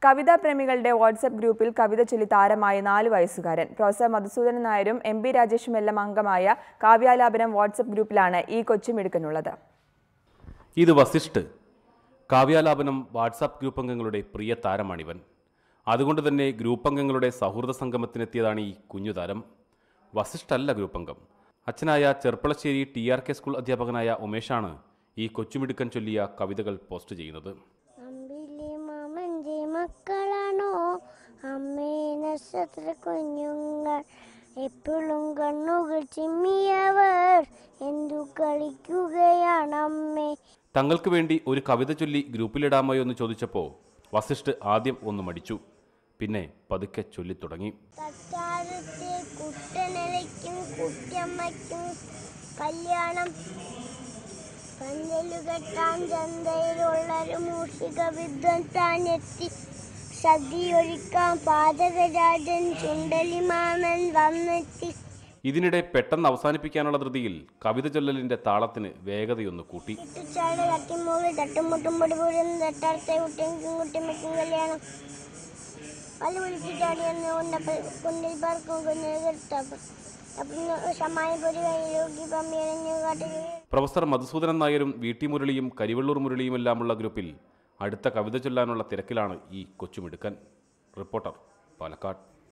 കവിതാ പ്രേമികളുടെ വാട്സപ്പ് ഗ്രൂപ്പിൽ കവിത ചൊല്ലി താരമായ നാല് വയസ്സുകാരൻ പ്രൊഫസർ മധുസൂദനൻ നായരും എം പി രാജേഷും എല്ലാം അംഗമായ കാവ്യാലാപനം വാട്സപ്പ് ഗ്രൂപ്പിലാണ് ഈ കൊച്ചുമിടുക്കനുള്ളത് ഇത് വസിഷ്ഠ് കാവ്യാലാപനം വാട്സാപ്പ് ഗ്രൂപ്പ് അംഗങ്ങളുടെ പ്രിയ താരമാണിവൻ അതുകൊണ്ട് തന്നെ ഗ്രൂപ്പ് അംഗങ്ങളുടെ സൗഹൃദ സംഗമത്തിനെത്തിയതാണ് ഈ കുഞ്ഞു താരം വസിഷ്ഠല്ല ഗ്രൂപ്പ് അംഗം അച്ഛനായ Cherpulassery T R K school അധ്യാപകനായ ഉമേഷാണ് ഈ കൊച്ചുമിടുക്കൻ ചൊല്ലിയ കവിതകൾ പോസ്റ്റ് ചെയ്യുന്നത് അമ്പിളി മാമന്റെ മക്കളാണോ അമ്മേ നക്ഷത്ര കുഞ്ഞുങ്ങൾ എപ്പോഴും കണ്ണുകൾ ചിമ്മിയവർ എന്തു കളിക്കുകയാണമ്മേ തങ്ങൾക്ക് വേണ്ടി ഒരു കവിത ചൊല്ലി ഗ്രൂപ്പിലിടാമോ എന്ന് ചോദിച്ചപ്പോൾ വസിഷ്ഠ് ആദ്യം ഒന്ന് മടിച്ചു പിന്നെ പതുക്കെ ചൊല്ലിത്തുടങ്ങി തട്ടാരത്തെ കുട്ടനിലയ്ക്കും കുട്ടിയമ്മയ്ക്കും കല്യാണം പന്തലു കെട്ടാൻ ചന്തയിലുള്ളൊരു മൂഷിക വിദ്വൻ താൻ എത്തി സദ്യയൊരുക്കാൻ പാചകരാജൻ ചുണ്ടലിമാമൻ വന്നെത്തി ഇതിനിടെ പെട്ടെന്ന് അവസാനിപ്പിക്കാനുള്ള ധൃതിയിൽ കവിത ചൊല്ലലിന്റെ താളത്തിന് വേഗതയൊന്ന് കൂട്ടി ചാട് തട്ടിമൂളി തട്ടുമുട്ടും പൊടിപൊടിയും തട്ടാരത്തെ കുട്ടിയും കുട്ടിയമ്മയ്ക്കും കല്യാണം പല്ല് വിളിച്ച് ചാടിയെന്ന് ഉന്നപ്പ കുന്നിൽ പറക്കും കുന്നിൽ കെട്ടപ്പം അപ്പം സമായി പൊരി കയ്യിലോക്കി പമ്മിയണഞ്ഞു കാട്ടിൽ പ്രൊഫസർ മധുസൂദനൻ നായരും വി ടി മുരളിയും കരിവള്ളൂർ മുരളിയുമെല്ലാമുള്ള ഗ്രൂപ്പിൽ അടുത്ത കവിത ചൊല്ലാനുള്ള തിരക്കിലാണ് ഈ കൊച്ചുമിടുക്കൻ റിപ്പോർട്ടർ പാലക്കാട്